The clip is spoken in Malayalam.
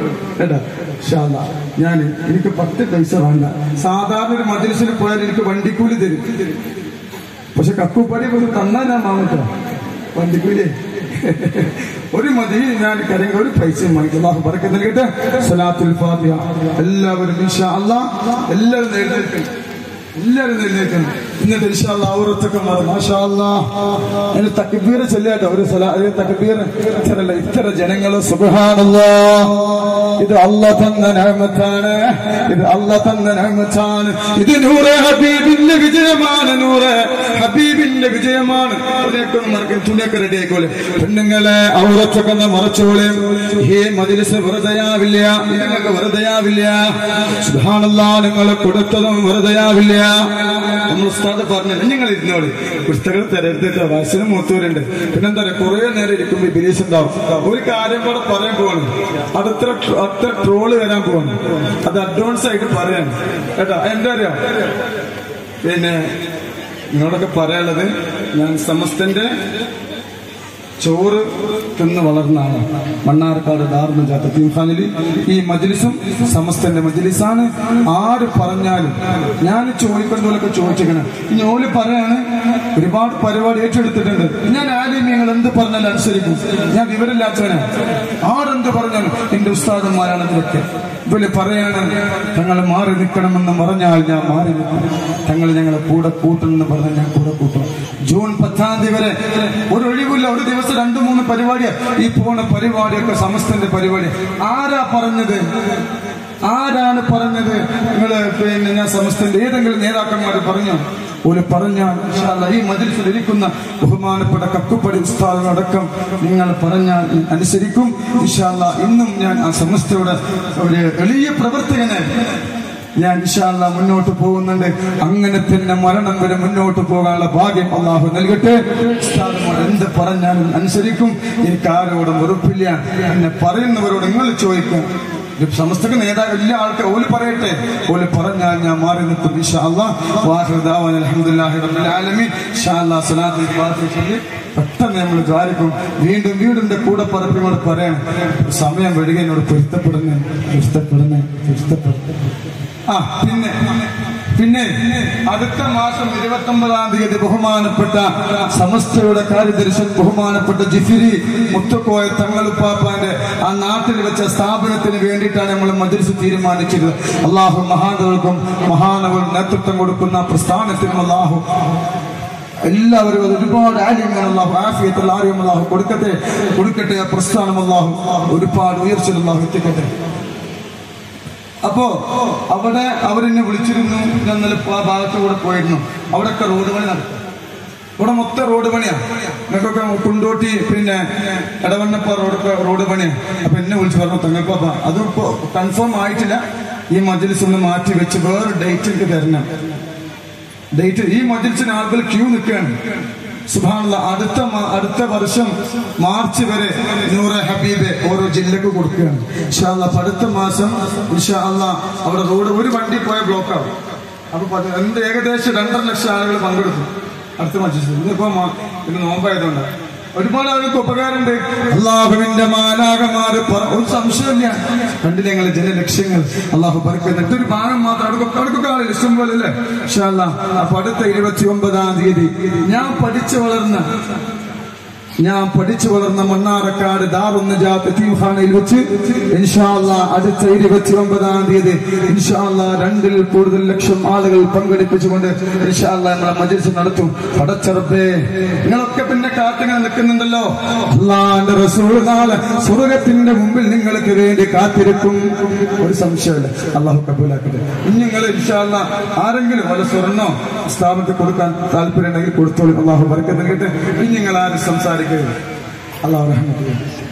കേട്ടാ ഇൻഷാല്ലാ ഞാൻ എനിക്ക് പത്ത് പൈസ വേണ്ട സാധാരണ ഒരു മദ്രസിൽ പോയാൽ എനിക്ക് വണ്ടിക്കൂലി തരും പക്ഷെ കക്കുപ്പടി കൊണ്ട് തന്നാ ഞാൻ വാങ്ങിട്ടോ വണ്ടിക്കൂലി ഒരു മതി ഞാൻ കരങ്ങൾ ഒരു പൈസയും വാങ്ങിക്കും അള്ളാഹു പറക്കെ നൽകട്ടെ സലാത്തുൽ ഫാത്തിഹ എല്ലാവരും ഇൻഷാ അല്ലാ എല്ലാവരും എഴുന്നേൽക്കണം എല്ലാവരും എഴുന്നേൽക്കണം എന്നിട്ട് ഇൻഷാ അല്ലാ ഔറത്തൊക്കെ മാറും മാഷാ അല്ലാ അതിന് തക്ബീർ ചെല്ലാട്ടോ ഒരു സലാ ഒരു തക്ബീർ ഇത്രല്ല ഇത്ര ജനങ്ങള് സുബ്ഹാനല്ലാ ഇത് അല്ല തന്ന നഅമത്താണ് ഇത് അല്ല തന്ന നഅമത്താണ് ഇത് നൂറ് ഹബീബിന്റെ വിജയമാണ് നൂറ് ഹബീബിന്റെ വിജയമാണ് തുണിയൊക്കെ ഒന്ന് മറക്കും തുണിയൊക്കെ റെഡി ആയിക്കോളെ പെണ്ണുങ്ങളെ ഔറത്തൊക്കെ ഒന്ന് മറച്ചോളെ ഈ മജിലിസ് വെറുതെയാവില്ല നിങ്ങൾക്ക് വെറുതെയാവില്ല സുബ്ഹാനല്ലാ നിങ്ങൾ കൊടുത്തതും വെറുതെയാവില്ല നമ്മൾ ഉസ്താദ് പറഞ്ഞു നിങ്ങൾ ഇരുന്നോളി പുസ്തകം തരരുത്തിട്ട് വയസ്സിന് മൂത്തൂരുണ്ട് പിന്നെന്താ പറയാ കുറെ നേരം ഇരിക്കുമ്പോ ബിലീസ് ഉണ്ടാവും ഒരു കാര്യം കൂടെ പറയാൻ പോവാണ് അതത്ര അത്ര ട്രോള് വരാൻ പോവാണ് അത് അഡ്വാൻസ് ആയിട്ട് പറയാണ് കേട്ടോ എന്താ അറിയാം പിന്നെ നിങ്ങളോടൊക്കെ പറയാനുള്ളത് ഞാൻ സമസ്തന്റെ ചോറ് തിന്ന് വളർന്ന ആളാണ് മണ്ണാർക്കാട് ദാർന്ന് ജാത്തീംഖാനിൽ ഈ മജ്ലിസും സമസ്തന്റെ മജ്ലിസാണ് ആര് പറഞ്ഞാലും ഞാൻ ചോദിക്കുന്നതിലൊക്കെ ചോദിച്ചിരിക്കണം ഇനി ഓല് പറയാണ് ഒരുപാട് പരിപാടി ഏറ്റെടുത്തിട്ടുണ്ട് ഞാൻ ആദ്യം നിങ്ങൾ എന്ത് പറഞ്ഞാലും അനുസരിക്കും ഞാൻ വിവരമില്ലാത്തവനാണ് ആരെന്ത് പറഞ്ഞാലും എന്റെ ഉസ്താദന്മാരാണ് ഇതിലൊക്കെ ഇവര് പറയാണ് തങ്ങൾ മാറി നിൽക്കണമെന്ന് പറഞ്ഞാൽ ഞാൻ മാറി നിൽക്കും തങ്ങൾ ഞങ്ങളെ കൂടെ കൂട്ടണമെന്ന് പറഞ്ഞാൽ ഞാൻ കൂടെ കൂട്ടും ജൂൺ പത്താം തീയതി വരെ ഒരു ഒഴിവില്ല ഒരു ദിവസം രണ്ടു മൂന്ന് പരിപാടിയാ ഈ പോണ പരിപാടിയൊക്കെ സമസ്തന്റെ പരിപാടി ആരാ പറഞ്ഞത് ആരാണ് പറഞ്ഞത് നിങ്ങള് പിന്നെ ഞാൻ സമസ്തന്റെ ഏതെങ്കിലും നേതാക്കന്മാർ പറഞ്ഞോ ഒരു പറഞ്ഞാൽ ഇൻഷാ അല്ലാ ഈ മജിൽസിൽ ഇരിക്കുന്ന ബഹുമാനപ്പെട്ട കക്കുപ്പടി ഉസ്താദുകളടക്കം നിങ്ങൾ പറഞ്ഞാൽ അനുസരിക്കും ഇൻഷാ അല്ലാ ഇന്നും ഞാൻ ആ സമസ്തയുടെ ഒരു എളിയ പ്രവർത്തകനെ ഞാൻ ഇൻഷാല്ല മുന്നോട്ട് പോകുന്നുണ്ട് അങ്ങനെ തന്നെ മരണം വരെ മുന്നോട്ട് പോകാനുള്ള ഭാഗ്യം അള്ളാഹു നൽകട്ടെ ഉസ്താദുമാർ എന്ത് പറഞ്ഞാലും അനുസരിക്കും എനിക്ക് ആരോടും വെറുപ്പില്ല എന്നെ പറയുന്നവരോട് നിങ്ങൾ ചോദിക്കും ഇത് സമസ്തക നേതാക്കൾ എല്ലാ ആൾക്കാർ ഓല് പറയട്ടെ ഓല് പറഞ്ഞാൽ ഞാൻ മാറി നിൽക്കും ഇൻഷാ അല്ലാഹ് വാഹിർ ദഅവാന അൽഹംദുലില്ലാഹി റബ്ബിൽ ആലമീൻ ഇൻഷാ അല്ലാഹ് സ്വലാത്തുൽ ഫാത്തിഹ ചൊല്ലി പെട്ടെന്ന് നമ്മൾ ദ്വാരിക്കും വീണ്ടും വീടിന്റെ കൂടെ പറപ്പിനോട് പറയണം സമയം വരിക എന്നോട് പൊരുത്തപ്പെടുന്നേ പൊരുത്തപ്പെടുന്നേ പൊരുത്തപ്പെടുന്നേ ആ പിന്നെ പിന്നെ അടുത്ത മാസം ഇരുപത്തി ഒമ്പതാം തീയതി ബഹുമാനപ്പെട്ട സമസ്തയുടെ കാര്യദർശൻ ബഹുമാനപ്പെട്ട ജിഫിരി മുത്തക്കോയ തങ്ങളുപ്പാപ്പാന്റെ ആ നാട്ടിൽ വെച്ച സ്ഥാപനത്തിന് വേണ്ടിയിട്ടാണ് നമ്മൾ മദ്രസ് തീരുമാനിച്ചത് അള്ളാഹു മഹാനവർക്കും മഹാനവർ നേതൃത്വം കൊടുക്കുന്ന പ്രസ്ഥാനത്തിനും അള്ളാഹു എല്ലാവരും അത് ഒരുപാട് ആര്യങ്ങൾ അള്ളാഹു ആഫിയത്തുള്ള ആര്യം അള്ളാഹു കൊടുക്കട്ടെ കൊടുക്കട്ടെ ആ പ്രസ്ഥാനം അള്ളാഹു ഒരുപാട് ഉയർച്ച അള്ളാഹു എത്തിക്കട്ടെ അപ്പോ അവിടെ അവരെന്നെ വിളിച്ചിരുന്നു ഞാൻ ഇന്നലെ ആ ഭാഗത്ത് കൂടെ പോയിരുന്നു അവിടെയൊക്കെ റോഡ് പണി നടക്കും ഇവിടെ മൊത്തം റോഡ് പണിയാ നിങ്ങൾക്കൊക്കെ കുണ്ടോട്ടി പിന്നെ എടവണ്ണപ്പ റോഡ് റോഡ് പണിയാ അപ്പൊ എന്നെ വിളിച്ചു പറഞ്ഞു തങ്ങൾപ്പ അതിപ്പോ കൺഫേം ആയിട്ടില്ല ഈ മജ്ലിസ് ഒന്ന് മാറ്റി വെച്ച് വേറെ ഡേറ്റ് എനിക്ക് തരണം ഡേറ്റ് ഈ മജ്ലിസിന് ആളുകൾ ക്യൂ നിൽക്കുകയാണ് സുബാനുള്ള അടുത്ത മ- അടുത്ത വർഷം മാർച്ച് വരെ നൂറ് ഹബീബ് ഓരോ ജില്ലക്ക് കൊടുക്കുകയാണ് ഇൻഷാ അല്ലാ അപ്പൊ അടുത്ത മാസം ഇൻഷാ അല്ലാ അവിടെ റോഡ് ഒരു വണ്ടി പോയ ബ്ലോക്കാവും അപ്പൊ പത് എന്ത് ഏകദേശം രണ്ടര ലക്ഷം ആളുകൾ പങ്കെടുത്തു അടുത്ത മജ്ലിസ് ഇന്നിപ്പോ മ- ഇന്ന് നോമ്പായതുകൊണ്ട് ഒരുപാട് ആളുകൾക്ക് ഉപകാരമുണ്ട് അള്ളാഹുവിന്റെ മാലാകമാര് പറ- ഒരു സംശയമില്ല കണ്ടില്ല ഞങ്ങൾ ജനലക്ഷ്യങ്ങൾ അള്ളാഹു പറക്കുന്നുണ്ട് ഒരു ഭാഗം മാത്രം അടുക്കൊക്കെ അടുക്കൊക്കെ ആളില്ല ഇഷ്ടം പോലെ അല്ലേ ഇൻഷാ അല്ലാ അപ്പൊ അടുത്ത ഇരുപത്തി ഒമ്പതാം തീയതി ഞാൻ പഠിച്ചു വളർന്ന ഞാൻ പഠിച്ചു വളർന്ന മണ്ണാറക്കാട് ദാറുന്നജാത്ത് തീംഖാനയിൽ വെച്ച് ഇൻഷാല്ല അടുത്ത ഇരുപത്തി ഒമ്പതാം തീയതി ഇൻഷാല്ല രണ്ടിൽ കൂടുതൽ ലക്ഷം ആളുകൾ പങ്കെടുപ്പിച്ചുകൊണ്ട് ഇൻഷാല്ല നമ്മളെ മജിൽസ് നടത്തും പടച്ചറപ്പേ നിങ്ങളൊക്കെ പിന്നെ കാത്തിങ്ങനെ നിൽക്കുന്നുണ്ടല്ലോ അള്ളാന്റെ റസൂൾ നാളെ സ്വർഗത്തിന്റെ മുമ്പിൽ നിങ്ങൾക്ക് വേണ്ടി കാത്തിരിക്കും ഒരു സംശയമില്ല അള്ളാഹു കബൂലാക്കട്ടെ ഇനി നിങ്ങൾ ഇൻഷാല്ല ആരെങ്കിലും വല്ല സ്വർണ്ണോ സ്ഥാപനത്തിൽ കൊടുക്കാൻ താല്പര്യം ഉണ്ടെങ്കിൽ കൊടുത്തോളൂ അള്ളാഹു വർക്കത്ത് നൽകട്ടെ ഇനി നിങ്ങൾ ആരും സംസാരിക്കരുത് അള്ളാഹു റഹ്മത്തുള്ളാഹി